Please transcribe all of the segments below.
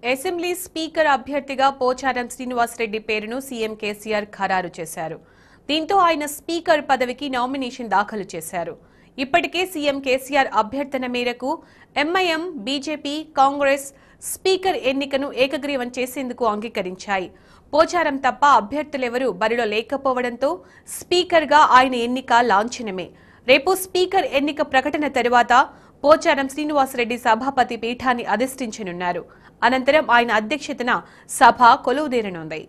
Assembly speaker అభ్యర్థిగా పోచారం శ్రీనివాసరెడ్డి పేరును CM KCR ఖరారు చేశారు దీంతో ఆయన స్పీకర్ పదవికి నామినేషన్ దాఖలు చేశారు ఇప్పటికే సీఎం కేసీఆర్ అభ్యర్థన మేరకు ఎంఐఎం బీజేపీ కాంగ్రెస్ స్పీకర్ ఎన్నికను ఏకగ్రీవం చేసేందుకు అంగీకరించాయి పోచారం తప్ప అభ్యర్థులెవరూ బరిలో లేకపోవడంతో స్పీకర్గా ఆయన ఎన్నిక లాంఛనమే రేపు స్పీకర్ ఎన్నిక ప్రకటన తరువాత పోచారం శ్రీనివాసరెడ్డి సభాపతి పీఠాన్ని అధిష్ఠించనున్నారు అనంతరం ఆయన అధ్యక్షతన సభ కొలువుదీరనుంది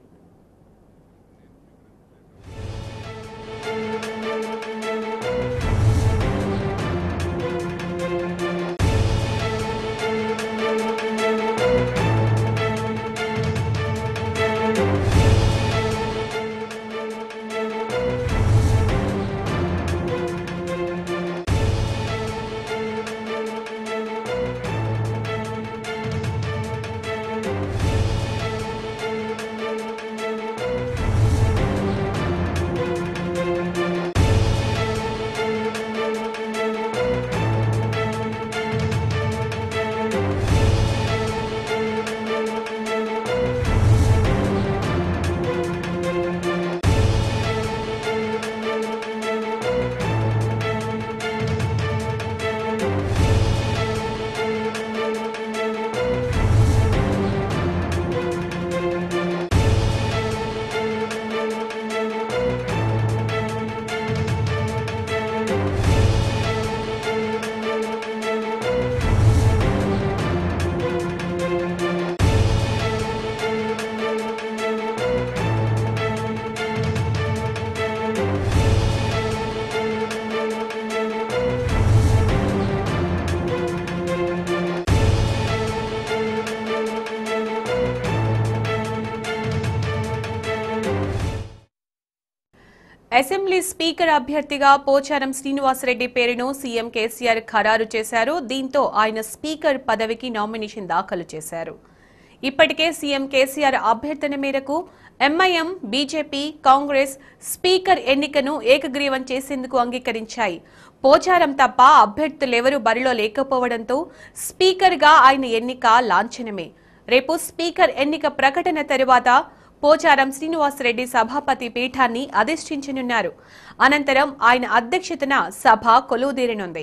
అసెంబ్లీ స్పీకర్ అభ్యర్థిగా పోచారం శ్రీనివాసరెడ్డి పేరును సీఎం కేసీఆర్ ఖరారు చేశారు దీంతో ఆయన స్పీకర్ పదవికి నామినేషన్ దాఖలు చేశారు ఇప్పటికే సీఎం కేసీఆర్ అభ్యర్థన మేరకు ఎంఐఎం బీజేపీ కాంగ్రెస్ స్పీకర్ ఎన్నికను ఏకగ్రీవం చేసేందుకు అంగీకరించాయి పోచారం తప్ప అభ్యర్థులెవరూ బరిలో లేకపోవడంతో స్పీకర్గా ఆయన ఎన్నిక లాంఛనమే రేపు స్పీకర్ ఎన్నిక ప్రకటన తరువాత పోచారం శ్రీనివాసరెడ్డి సభాపతి పీఠాన్ని అధిష్ఠించనున్నారు అనంతరం ఆయన అధ్యక్షతన సభ కొలువుదీరనుంది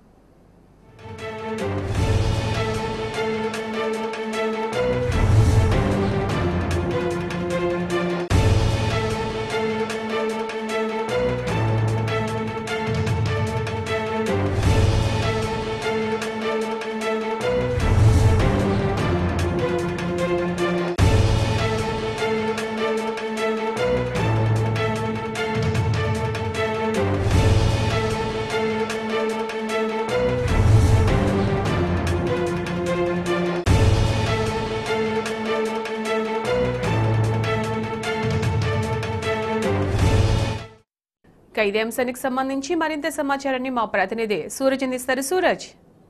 ఇక ఇదే అంశానికి సంబంధించి మరింత సమాచారాన్ని మా ప్రతినిధి సూరజ్ అందిస్తారు సూరజ్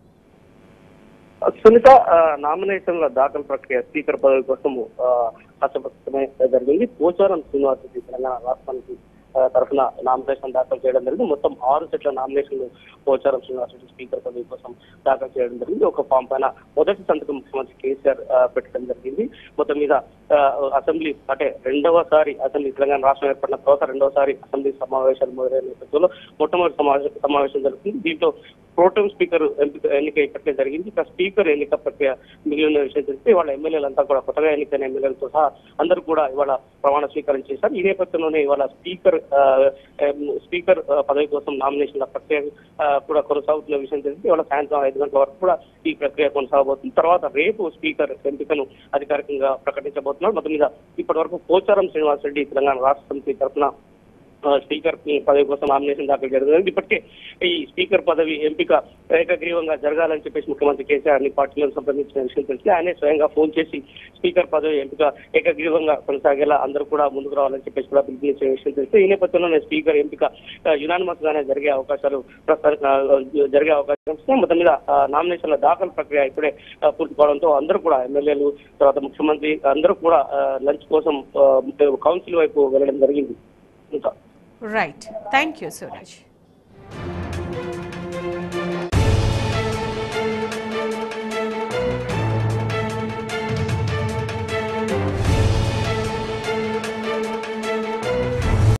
సునీత ఆ, నామినేషన్ల దాఖలు ప్రక్రియ స్పీకర్ పదవి కోసం కష్టపడమే జరిగింది పోచారం శ్రీనివాస్ రెడ్డి తెలంగాణ రాష్ట్రానికి ఆ, తరఫున నామినేషన్ దాఖలు చేయడం జరిగింది మొత్తం ఆరు సెట్ల నామినేషన్లు పోచారం శ్రీనివాస్ రెడ్డి స్పీకర్ పదవి కోసం దాఖలు చేయడం జరిగింది ఒక ఫామ్ పైన మొదటి సంతకం ముఖ్యమంత్రి కేసీఆర్ ఆ, పెట్టడం జరిగింది మొత్తం మీద ఆ, అసెంబ్లీ అంటే రెండవసారి అసెంబ్లీ తెలంగాణ రాష్ట్రం ఏర్పడిన తర్వాత రెండవసారి అసెంబ్లీ సమావేశాలు మొదలైన నేపథ్యంలో మొట్టమొదటి సమావేశం సమావేశం జరుగుతుంది దీంట్లో ప్రోటోం స్పీకర్ ఎంపిక ఎన్నిక ఇప్పటికే జరిగింది ఇక స్పీకర్ ఎన్నిక ప్రక్రియ మిగిలిన విషయం తెలిస్తే ఇవాళ ఎమ్మెల్యేలంతా కూడా కొత్తగా ఎన్నికైన ఎమ్మెల్యేలతో సహా అందరూ కూడా ఇవాళ ప్రమాణ స్వీకారం చేశారు ఈ నేపథ్యంలోనే ఇవాళ స్పీకర్ ఆ, ఎం, స్పీకర్ ఆ, పదవి కోసం నామినేషన్ల ప్రక్రియ ఆ, కూడా కొనసాగుతున్న విషయం తెలిసి ఇవాళ సాయంత్రం ఐదు గంటల వరకు కూడా ఈ ప్రక్రియ కొనసాగబోతుంది తర్వాత రేపు స్పీకర్ ఎంపికను అధికారికంగా ప్రకటించబోతున్నారు మొత్తం మీద ఇప్పటి వరకు పోచారం శ్రీనివాస్ రెడ్డి తెలంగాణ రాష్ట్ర సమితి తరఫున ఆ, స్పీకర్ పదవి కోసం నామినేషన్ దాఖలు జరిగింది ఇప్పటికే ఈ స్పీకర్ పదవి ఎంపిక ఏకగ్రీవంగా జరగాలని చెప్పేసి ముఖ్యమంత్రి కేసీఆర్ అన్ని పార్టీలను సంప్రదించిన విషయం తెలిసి ఆయనే స్వయంగా ఫోన్ చేసి స్పీకర్ పదవి ఎంపిక ఏకగ్రీవంగా కొనసాగేలా అందరూ కూడా ముందుకు రావాలని చెప్పేసి కూడా పిలుపునిచ్చిన విషయం తెలిసి ఈ నేపథ్యంలోనే స్పీకర్ ఎంపిక యునానిమస్ గానే జరిగే అవకాశాలు ప్రస్తుతానికి ఆ, జరిగే అవకాశం ఉంది. మొత్తం మీద ఆ, నామినేషన్ల దాఖలు ప్రక్రియ ఇప్పుడే ఆ, పూర్తి కావడంతో అందరూ కూడా ఎమ్మెల్యేలు తర్వాత ముఖ్యమంత్రి అందరూ కూడా ఆ, లంచ్ కోసం ఆ, కౌన్సిల్ వైపు వెళ్ళడం జరిగింది ఇంకా రైట్ థ్యాంక్ యూ సూరజ్